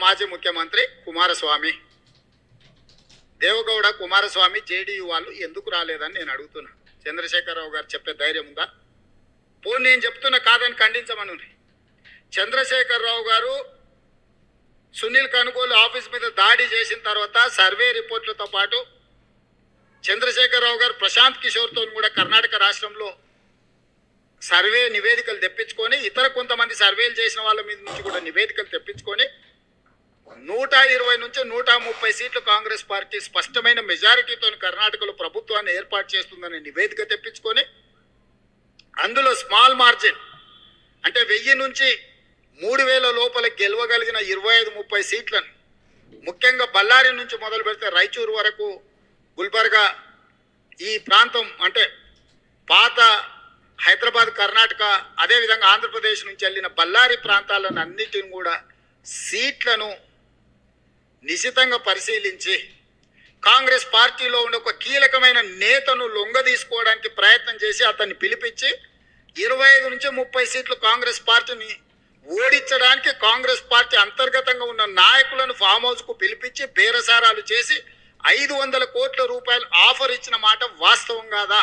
మాజీ ముఖ్యమంత్రి కుమారస్వామి దేవగౌడ కుమారస్వామి జేడీయూ వాళ్ళు ఎందుకు రాలేదని నేను అడుగుతున్నా చంద్రశేఖరరావు గారు చెప్పే ధైర్యం ఉందా పోనీ నేను చెప్తున్నా కాదని ఖండించమను చంద్రశేఖరరావు గారు సునీల్ కనుగోలు ఆఫీస్ మీద దాడి చేసిన తర్వాత సర్వే రిపోర్ట్లతో పాటు చంద్రశేఖరరావు గారు ప్రశాంత్ కిషోర్తో కూడా కర్ణాటక రాష్ట్రంలో సర్వే నివేదికలు తెప్పించుకొని ఇతర కొంతమంది సర్వేలు చేసిన వాళ్ళ మీద నుంచి కూడా నివేదికలు తెప్పించుకొని నూట ఇరవై నుంచి నూట ముప్పై సీట్లు కాంగ్రెస్ పార్టీ స్పష్టమైన మెజారిటీతో కర్ణాటకలో ప్రభుత్వాన్ని ఏర్పాటు చేస్తుందనే నివేదిక తెప్పించుకొని అందులో స్మాల్ మార్జిన్ అంటే వెయ్యి నుంచి మూడు వేల లోపల గెలవగలిగిన ఇరవై ఐదు ముప్పై సీట్లను ముఖ్యంగా బళ్ళారి నుంచి మొదలు పెడితే రాయచూరు వరకు గుల్బర్గా ఈ ప్రాంతం అంటే పాత హైదరాబాద్ కర్ణాటక అదేవిధంగా ఆంధ్రప్రదేశ్ నుంచి వెళ్ళిన బళ్ళారి ప్రాంతాలను అన్నిటిని కూడా సీట్లను నిశితంగా పరిశీలించి కాంగ్రెస్ పార్టీలో ఉన్న ఒక కీలకమైన నేతను లొంగ తీసుకోవడానికి ప్రయత్నం చేసి అతన్ని పిలిపించి ఇరవై ఐదు నుంచి ముప్పై సీట్లు కాంగ్రెస్ పార్టీని ఓడించడానికి కాంగ్రెస్ పార్టీ అంతర్గతంగా ఉన్న నాయకులను ఫామ్ హౌస్ కు పిలిపించి బేరసారాలు చేసి ఐదు వందల కోట్ల రూపాయలు ఆఫర్ ఇచ్చిన మాట వాస్తవం కాదా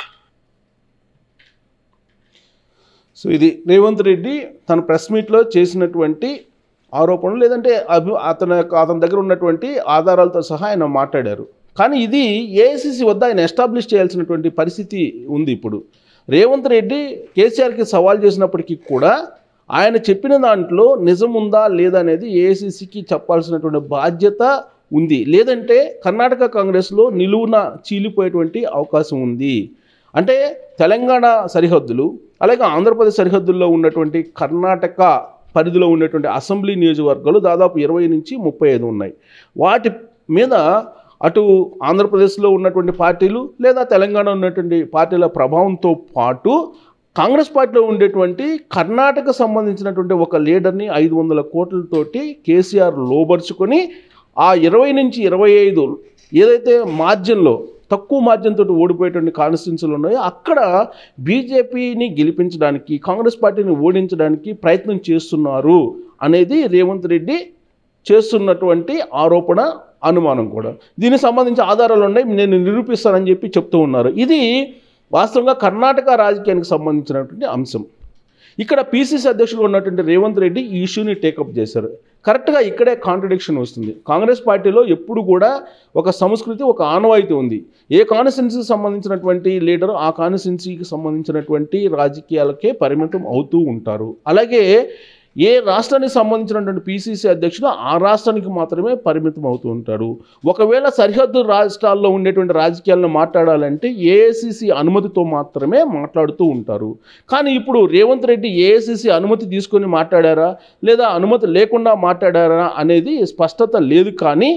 సో ఇది రేవంత్ రెడ్డి తన ప్రెస్ మీట్లో చేసినటువంటి ఆరోపణలు లేదంటే అభి అతని యొక్క- అతని దగ్గర ఉన్నటువంటి ఆధారాలతో సహా ఆయన మాట్లాడారు కానీ ఇది ఏఐసిసి వద్ద ఆయన ఎస్టాబ్లిష్ చేయాల్సినటువంటి పరిస్థితి ఉంది ఇప్పుడు రేవంత్ రెడ్డి కేసీఆర్కి సవాల్ చేసినప్పటికీ కూడా ఆయన చెప్పిన దాంట్లో నిజం ఉందా లేదా అనేది ఏఐసిసికి చెప్పాల్సినటువంటి బాధ్యత ఉంది లేదంటే కర్ణాటక కాంగ్రెస్లో నిలువున చీలిపోయేటువంటి అవకాశం ఉంది అంటే తెలంగాణ సరిహద్దులు అలాగే ఆంధ్రప్రదేశ్ సరిహద్దుల్లో ఉన్నటువంటి కర్ణాటక పరిధిలో ఉన్నటువంటి అసెంబ్లీ నియోజకవర్గాలు దాదాపు ఇరవై నుంచి ముప్పై ఐదు ఉన్నాయి వాటి మీద అటు ఆంధ్రప్రదేశ్లో ఉన్నటువంటి పార్టీలు లేదా తెలంగాణ ఉన్నటువంటి పార్టీల ప్రభావంతో పాటు కాంగ్రెస్ పార్టీలో ఉండేటువంటి కర్ణాటక సంబంధించినటువంటి ఒక లీడర్ని ఐదు వందల కోట్లతోటి కేసీఆర్ లోబరుచుకొని ఆ ఇరవై నుంచి ఇరవై ఐదు ఏదైతే మార్జిన్లో తక్కువ మార్జిన్ తోటి ఓడిపోయేటువంటి కాన్స్టిట్యున్సీలు ఉన్నాయో అక్కడ బీజేపీని గెలిపించడానికి కాంగ్రెస్ పార్టీని ఓడించడానికి ప్రయత్నం చేస్తున్నారు అనేది రేవంత్ రెడ్డి చేస్తున్నటువంటి ఆరోపణ అనుమానం కూడా దీనికి సంబంధించి ఆధారాలు ఉన్నాయి నేను నిరూపిస్తానని చెప్పి చెప్తూ ఉన్నారు ఇది వాస్తవంగా కర్ణాటక రాజకీయానికి సంబంధించినటువంటి అంశం ఇక్కడ పీసీసీ అధ్యక్షుడు ఉన్నటువంటి రేవంత్ రెడ్డి ఈ ఇష్యూని టేకప్ చేశారు కరెక్ట్గా ఇక్కడే కాంట్రడిక్షన్ వస్తుంది కాంగ్రెస్ పార్టీలో ఎప్పుడు కూడా ఒక సంస్కృతి ఒక ఆనవాయితీ ఉంది ఏ కాన్స్టిట్యున్సీకి సంబంధించినటువంటి లీడర్ ఆ కాన్స్టిట్యున్సీకి సంబంధించినటువంటి రాజకీయాలకే పరిమితం అవుతూ ఉంటారు అలాగే ఏ రాష్ట్రానికి సంబంధించినటువంటి పీసీసీ అధ్యక్షుడు ఆ రాష్ట్రానికి మాత్రమే పరిమితం అవుతూ ఉంటాడు ఒకవేళ సరిహద్దు రాష్ట్రాల్లో ఉండేటువంటి రాజకీయాలను మాట్లాడాలంటే ఏఐసిసి అనుమతితో మాత్రమే మాట్లాడుతూ ఉంటారు కానీ ఇప్పుడు రేవంత్ రెడ్డి ఏఐసిసి అనుమతి తీసుకొని మాట్లాడారా లేదా అనుమతి లేకుండా మాట్లాడారా అనేది స్పష్టత లేదు కానీ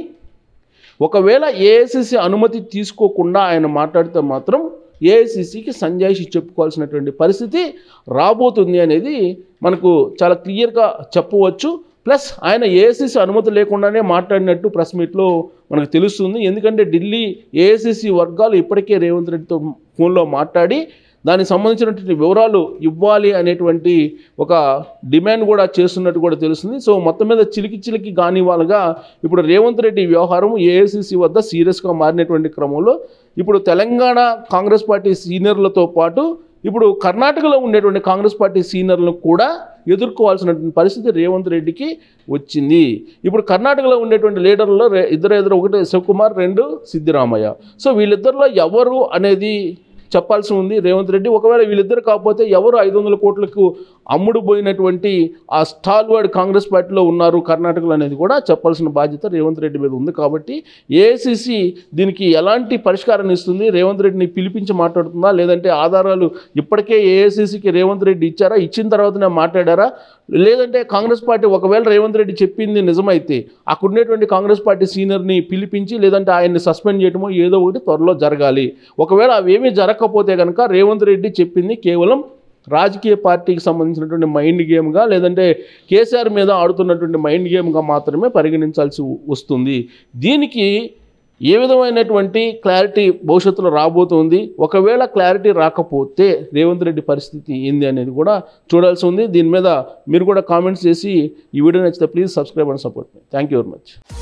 ఒకవేళ ఏఐసిసి అనుమతి తీసుకోకుండా ఆయన మాట్లాడితే మాత్రం ఏఐసిసికి సంజాయిషి చెప్పుకోవాల్సినటువంటి పరిస్థితి రాబోతుంది అనేది మనకు చాలా క్లియర్గా చెప్పవచ్చు ప్లస్ ఆయన ఏఐసిసి అనుమతి లేకుండానే మాట్లాడినట్టు ప్రెస్ మీట్లో మనకు తెలుస్తుంది ఎందుకంటే ఢిల్లీ ఏఐసిసి వర్గాలు ఇప్పటికే రేవంత్ రెడ్డితో ఫోన్లో మాట్లాడి దానికి సంబంధించినటువంటి వివరాలు ఇవ్వాలి అనేటువంటి ఒక డిమాండ్ కూడా చేస్తున్నట్టు కూడా తెలుస్తుంది సో మొత్తం మీద చిలికి చిలికి కానివాళ్ళగా ఇప్పుడు రేవంత్ రెడ్డి వ్యవహారం ఏఐసిసి వద్ద సీరియస్గా మారినటువంటి క్రమంలో ఇప్పుడు తెలంగాణ కాంగ్రెస్ పార్టీ సీనియర్లతో పాటు ఇప్పుడు కర్ణాటకలో ఉండేటువంటి కాంగ్రెస్ పార్టీ సీనియర్లను కూడా ఎదుర్కోవాల్సినటువంటి పరిస్థితి రేవంత్ రెడ్డికి వచ్చింది ఇప్పుడు కర్ణాటకలో ఉండేటువంటి లీడర్లలో రె- ఇద్దరు ఇద్దరు ఒకటి శివకుమార్ రెండు సిద్ధిరామయ్య సో వీళ్ళిద్దరిలో ఎవరు అనేది చెప్పాల్సి ఉంది రేవంత్ రెడ్డి ఒకవేళ వీళ్ళిద్దరు కాకపోతే ఎవరు ఐదు వందల కోట్లకు అమ్ముడు పోయినటువంటి ఆ స్టాల్వర్డ్ కాంగ్రెస్ పార్టీలో ఉన్నారు కర్ణాటకలో అనేది కూడా చెప్పాల్సిన బాధ్యత రేవంత్ రెడ్డి మీద ఉంది కాబట్టి ఏఐసిసి దీనికి ఎలాంటి పరిష్కారాన్ని ఇస్తుంది రేవంత్ రెడ్డిని పిలిపించి మాట్లాడుతుందా లేదంటే ఆధారాలు ఇప్పటికే ఏఐసిసికి రేవంత్ రెడ్డి ఇచ్చారా ఇచ్చిన తర్వాతనే మాట్లాడారా లేదంటే కాంగ్రెస్ పార్టీ ఒకవేళ రేవంత్ రెడ్డి చెప్పింది నిజమైతే అక్కడ ఉండేటువంటి కాంగ్రెస్ పార్టీ సీనియర్ని పిలిపించి లేదంటే ఆయన్ని సస్పెండ్ చేయడమో ఏదో ఒకటి త్వరలో జరగాలి ఒకవేళ అవేమీ జరగకపోతే కనుక రేవంత్ రెడ్డి చెప్పింది కేవలం రాజకీయ పార్టీకి సంబంధించినటువంటి మైండ్ గేమ్గా లేదంటే కేసీఆర్ మీద ఆడుతున్నటువంటి మైండ్ గేమ్గా మాత్రమే పరిగణించాల్సి వస్తుంది దీనికి ఏ విధమైనటువంటి క్లారిటీ భవిష్యత్తులో రాబోతుంది ఒకవేళ క్లారిటీ రాకపోతే రేవంత్ రెడ్డి పరిస్థితి ఏంది అనేది కూడా చూడాల్సి ఉంది దీని మీద మీరు కూడా కామెంట్స్ చేసి ఈ వీడియో నచ్చితే ప్లీజ్ సబ్స్క్రైబ్ అండ్ సపోర్ట్ మీ థ్యాంక్ యూ వెరీ మచ్